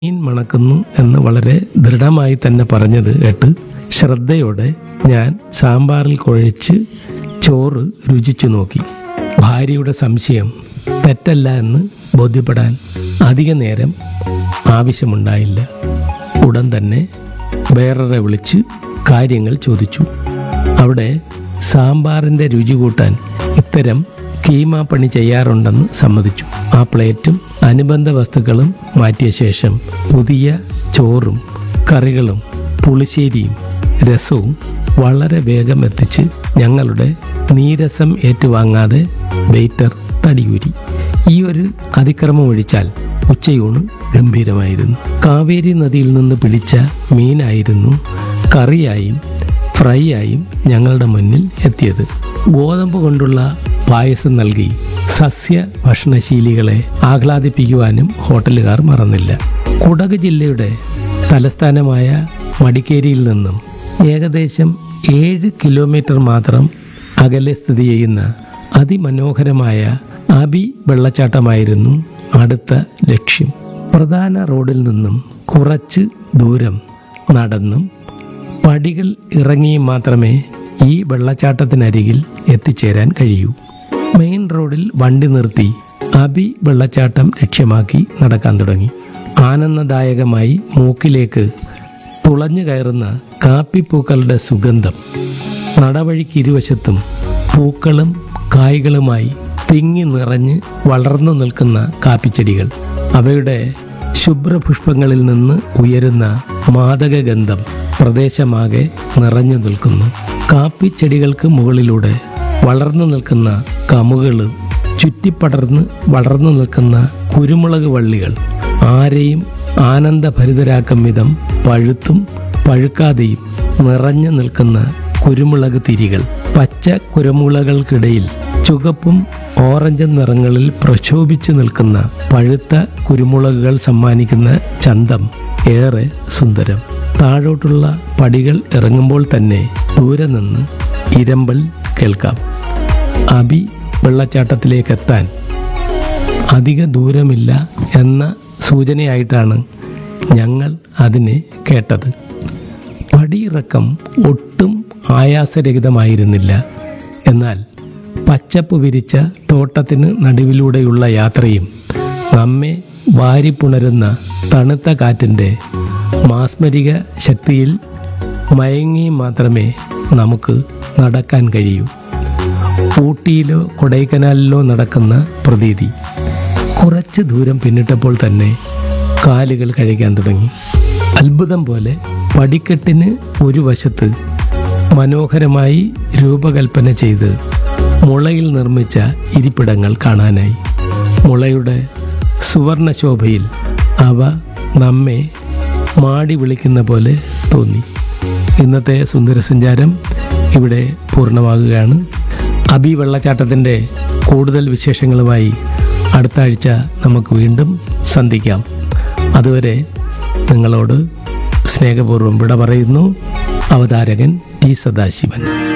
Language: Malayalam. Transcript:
മീൻ മണക്കുന്നു എന്ന് വളരെ ദൃഢമായി തന്നെ പറഞ്ഞത് കേട്ട് ശ്രദ്ധയോടെ ഞാൻ സാമ്പാറിൽ കുഴച്ച് ചോറ് രുചിച്ചു നോക്കി ഭാര്യയുടെ സംശയം തെറ്റല്ല എന്ന് ബോധ്യപ്പെടാൻ അധിക നേരം ആവശ്യമുണ്ടായില്ല ഉടൻ തന്നെ വേററെ വിളിച്ച് കാര്യങ്ങൾ ചോദിച്ചു അവിടെ സാമ്പാറിൻ്റെ രുചി കൂട്ടാൻ ഇത്തരം കീമ പണി ചെയ്യാറുണ്ടെന്ന് സമ്മതിച്ചു ആ പ്ലേറ്റും അനുബന്ധ വസ്തുക്കളും മാറ്റിയ ശേഷം പുതിയ ചോറും കറികളും പുളിശ്ശേരിയും രസവും വളരെ വേഗം എത്തിച്ച് ഞങ്ങളുടെ നീരസം ഏറ്റുവാങ്ങാതെ വെയിറ്റർ തടിയൂരി ഈ ഒരു അതിക്രമം ഒഴിച്ചാൽ ഉച്ചയൂണ് ഗംഭീരമായിരുന്നു കാവേരി നദിയിൽ നിന്ന് പിടിച്ച മീനായിരുന്നു കറിയായും ഫ്രൈ ആയും ഞങ്ങളുടെ മുന്നിൽ എത്തിയത് ഗോതമ്പ് കൊണ്ടുള്ള പായസം നൽകി സസ്യ ഭക്ഷണശീലികളെ ആഹ്ലാദിപ്പിക്കുവാനും ഹോട്ടലുകാർ മറന്നില്ല കുടക് ജില്ലയുടെ തലസ്ഥാനമായ മടിക്കേരിയിൽ നിന്നും ഏകദേശം ഏഴ് കിലോമീറ്റർ മാത്രം അകലെ സ്ഥിതി ചെയ്യുന്ന അതിമനോഹരമായ അബി വെള്ളച്ചാട്ടമായിരുന്നു അടുത്ത ലക്ഷ്യം പ്രധാന റോഡിൽ നിന്നും കുറച്ച് ദൂരം നടന്നും പടികൾ ഇറങ്ങിയും മാത്രമേ ഈ വെള്ളച്ചാട്ടത്തിനരികിൽ എത്തിച്ചേരാൻ കഴിയൂ മെയിൻ റോഡിൽ വണ്ടി നിർത്തി അബി വെള്ളച്ചാട്ടം ലക്ഷ്യമാക്കി നടക്കാൻ തുടങ്ങി ആനന്ദദായകമായി മൂക്കിലേക്ക് തുളഞ്ഞു കയറുന്ന കാപ്പിപ്പൂക്കളുടെ സുഗന്ധം നടവഴിക്ക് ഇരുവശത്തും പൂക്കളും കായ്കളുമായി തിങ്ങി നിറഞ്ഞ് വളർന്നു നിൽക്കുന്ന കാപ്പിച്ചെടികൾ അവയുടെ ശുഭ്രപുഷ്പങ്ങളിൽ നിന്ന് ഉയരുന്ന മാദകഗന്ധം പ്രദേശമാകെ നിറഞ്ഞു നിൽക്കുന്നു കാപ്പിച്ചെടികൾക്ക് മുകളിലൂടെ വളർന്നു നിൽക്കുന്ന കമുകളും ചുറ്റിപ്പടർന്ന് വളർന്നു നിൽക്കുന്ന കുരുമുളക് വള്ളികൾ ആരെയും ആനന്ദഭരിതരാക്കും വിധം പഴുത്തും പഴുക്കാതെയും നിറഞ്ഞു നിൽക്കുന്ന കുരുമുളക് തിരികൾ പച്ച കുരുമുളകൾക്കിടയിൽ ചുവപ്പും ഓറഞ്ചും നിറങ്ങളിൽ പ്രക്ഷോഭിച്ചു നിൽക്കുന്ന പഴുത്ത കുരുമുളകുകൾ സമ്മാനിക്കുന്ന ചന്തം ഏറെ സുന്ദരം താഴോട്ടുള്ള പടികൾ ഇറങ്ങുമ്പോൾ തന്നെ ദൂരെ നിന്ന് ഇരമ്പൽ കേൾക്കാം അബി വെള്ളച്ചാട്ടത്തിലേക്കെത്താൻ അധിക ദൂരമില്ല എന്ന സൂചനയായിട്ടാണ് ഞങ്ങൾ അതിനെ കേട്ടത് പടിയിറക്കം ഒട്ടും ആയാസരഹിതമായിരുന്നില്ല എന്നാൽ പച്ചപ്പ് വിരിച്ച തോട്ടത്തിന് നടുവിലൂടെയുള്ള യാത്രയും നമ്മെ വാരിപ്പുണരുന്ന തണുത്ത കാറ്റിൻ്റെ മാസ്മരിക ശക്തിയിൽ മയങ്ങി മാത്രമേ നമുക്ക് നടക്കാൻ കഴിയൂ ഊട്ടിയിലോ കൊടൈക്കനാലിലോ നടക്കുന്ന പ്രതീതി കുറച്ച് ദൂരം പിന്നിട്ടപ്പോൾ തന്നെ കാലുകൾ കഴിക്കാൻ തുടങ്ങി അത്ഭുതം പോലെ പടിക്കെട്ടിന് ഒരു വശത്ത് മനോഹരമായി രൂപകൽപ്പന ചെയ്ത് മുളയിൽ നിർമ്മിച്ച ഇരിപ്പിടങ്ങൾ കാണാനായി മുളയുടെ സുവർണശോഭയിൽ അവ നമ്മെ മാടി വിളിക്കുന്ന പോലെ തോന്നി ഇന്നത്തെ സുന്ദരസഞ്ചാരം ഇവിടെ പൂർണ്ണമാകുകയാണ് അബി വെള്ളച്ചാട്ടത്തിൻ്റെ കൂടുതൽ വിശേഷങ്ങളുമായി അടുത്ത ആഴ്ച നമുക്ക് വീണ്ടും സന്ധിക്കാം അതുവരെ നിങ്ങളോട് സ്നേഹപൂർവ്വം വിട പറയുന്നു അവതാരകൻ ടി സദാശിവൻ